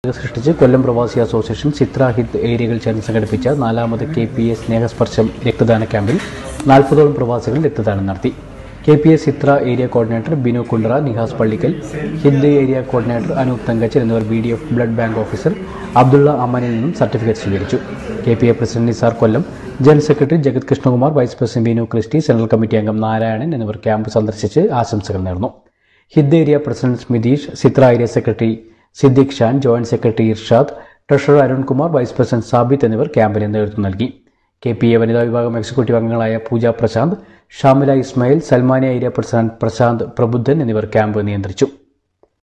സൃഷ്ടിച്ച് കൊല്ലം പ്രവാസി അസോസിയേഷൻ ചിത്ര ഹിത് ഏരിയകൾ ചേർന്ന് സംഘടിപ്പിച്ച നാലാമത് കെ പി എസ് സ്നേഹസ്പർശം രക്തദാന ക്യാമ്പിൽ നാൽപ്പതോളം പ്രവാസികൾ രക്തദാനം നടത്തി K P S Chithra area coordinator Binu Kundra Nihas Pallikkal Hind area coordinator Anoop Thankachan എന്നിവർ B D F blood bank officer Abdulla അമ്മനിൽ നിന്നും സർട്ടിഫിക്കറ്റ് സ്വീകരിച്ചു K P A president Nizar Kollam general secretary Jagat Krishnakumar vice president Binu Christy central committee അംഗം നാരായണൻ എന്നിവർ ക്യാമ്പ് സന്ദർശിച്ച് ആശംസകൾ നേർന്നു Hind area president Smitheesh Chithra area secretary Siddique Shan joint secretary Irshad treasurer Arunkumar vice president Sabith എന്നിവർ ക്യാമ്പിന് നേതൃത്വം നൽകി കെ പി എ വനിതാ വിഭാഗം എക്സിക്യൂട്ടീവ് അംഗങ്ങളായ Pooja Prashanth Shamila Ismail Salmaniya area president Prashanth Prabuddhan എന്നിവർ ക്യാമ്പ് നിയന്ത്രിച്ചു